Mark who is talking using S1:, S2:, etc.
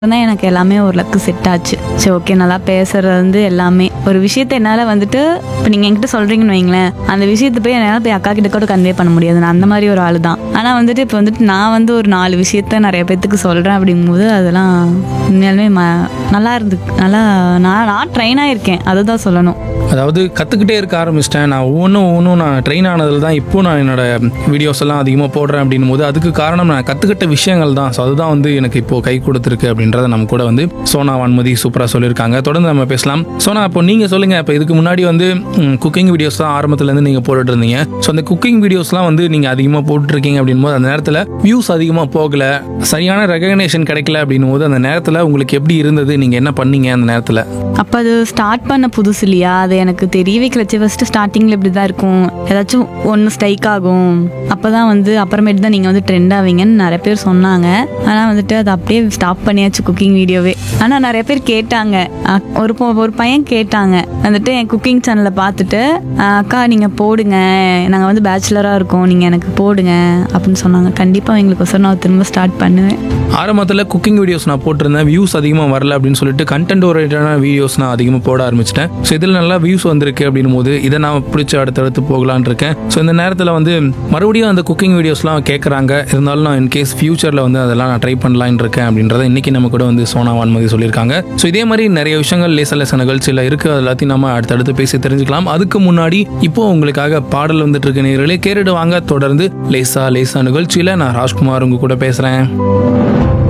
S1: தான் எனக்கு எல்லாமே ஓரளவுக்கு செட் ஆச்சு சரி ஓகே நல்லா பேசுறது வந்து எல்லாமே ஒரு விஷயத்த என்னால் வந்துட்டு இப்போ நீங்கள் என்கிட்ட சொல்கிறீங்கன்னு வைங்களேன் அந்த விஷயத்தை போய் என்னால் போய் அக்கா கிட்ட கூட கன்வே பண்ண முடியாது நான் அந்த மாதிரி ஒரு ஆள் தான் ஆனால் வந்துட்டு இப்போ வந்துட்டு நான் வந்து ஒரு நாலு விஷயத்த நிறைய பேத்துக்கு சொல்கிறேன் அப்படிங்கும்போது அதெல்லாம் உண்மையாலுமே ம நல்லா இருந்து நல்லா நான் நான் ட்ரெயின் ஆகிருக்கேன் அதை தான் சொல்லணும்
S2: அதாவது கற்றுக்கிட்டே இருக்க ஆரம்பிச்சிட்டேன் நான் ஒவ்வொன்றும் ஒவ்வொன்றும் நான் ட்ரெயின் ஆனதில் தான் இப்போ நான் என்னோட வீடியோஸ் எல்லாம் அதிகமாக போடுறேன் அப்படின்னும் போது அதுக்கு காரணம் நான் கற்றுக்கிட்ட விஷயங்கள் தான் ஸோ அதுதான் வந்து எனக்கு இப்போ கை கொடுத்துருக்கு அப்படின்றத நம்ம கூட வந்து சோனா வான்மதி சூப்பராக சொல்லியிருக்காங்க தொடர்ந்து நம்ம பேசலாம் சோனா இப்போ நீங்கள் சொல்லுங்கள் இப்போ இதுக்கு முன்னாடி வந்து குக்கிங் வீடியோஸ் தான் ஆரம்பத்துலேருந்து நீங்கள் போட்டுட்டு இருந்தீங்க ஸோ அந்த குக்கிங் வீடியோஸ்லாம் வந்து நீங்கள் அதிகமாக போட்டுருக்கீங்க அப்படின்னும் போது அந்த நேரத்தில் வியூஸ் அதிகமாக போகல சரியான ரெகக்னேஷன் கிடைக்கல அப்படின்னும் போது அந்த நேரத்தில் உங்களுக்கு எப்படி இருந்தது நீங்கள் என்ன பண்ணீங்க அந்த நேரத்தில்
S1: அப்போ அது ஸ்டார்ட் பண்ண புதுசு இல்லையா அது எனக்கு தெரிய வைக்கிறச்சு ஃபஸ்ட்டு ஸ்டார்டிங்கில் இப்படி தான் இருக்கும் ஏதாச்சும் ஒன்று ஸ்ட்ரைக் ஆகும் அப்போ தான் வந்து அப்புறமேட்டு தான் நீங்கள் வந்து ட்ரெண்ட் ஆவீங்கன்னு நிறைய பேர் சொன்னாங்க ஆனால் வந்துட்டு அதை அப்படியே ஸ்டாப் பண்ணியாச்சு குக்கிங் வீடியோவே ஆனால் நிறைய பேர் கேட்டாங்க அ- ஒரு பொ- ஒரு பையன் கேட்டாங்க வந்துட்டு என் குக்கிங் சேனலை பார்த்துட்டு "அ, அக்கா நீங்கள் போடுங்க நாங்கள் வந்து பேச்சுலராக இருக்கோம் நீங்கள் எனக்கு போடுங்க அப்படின்னு சொன்னாங்க கண்டிப்பாக எங்களுக்கு நான் திரும்ப ஸ்டார்ட் பண்ணுவேன்
S2: ஆரம்பத்தில் குக்கிங் வீடியோஸ் நான் போட்டிருந்தேன் வியூஸ் அதிகமாக வரல அப்படின்னு சொல்லிட்டு கண்டென்ட் ஓரியன்டான வீடியோஸ் நான் அதிகமாக போட ஆரம்பிச்சிட்டேன் ஸோ இதில் நல்லா வியூஸ் வந்திருக்கு அப்படின்னும் போது இதை நான் பிடிச்சி அடுத்தடுத்து போகலான்னு இருக்கேன் ஸோ இந்த நேரத்தில் வந்து மறுபடியும் அந்த குக்கிங் வீடியோஸ்லாம் கேட்குறாங்க இருந்தாலும் நான் இன்கேஸ் ஃபியூச்சரில் வந்து அதெல்லாம் நான் ட்ரை பண்ணலான்னு இருக்கேன் அப்படின்றத இன்னைக்கு நம்ம கூட வந்து சோனா வான்மதி சொல்லியிருக்காங்க ஸோ இதே மாதிரி நிறைய விஷயங்கள் லேச லேச நிகழ்ச்சியில் இருக்குது அது எல்லாத்தையும் நம்ம அடுத்தடுத்து பேசி தெரிஞ்சுக்கலாம் அதுக்கு முன்னாடி இப்போ உங்களுக்காக பாடல் வந்துட்டு இருக்க நேர்களே கேட்டுட்டு வாங்க தொடர்ந்து லேசா லேசா நிகழ்ச்சியில் நான் ராஜ்குமார் உங்க கூட பேசுகிறேன்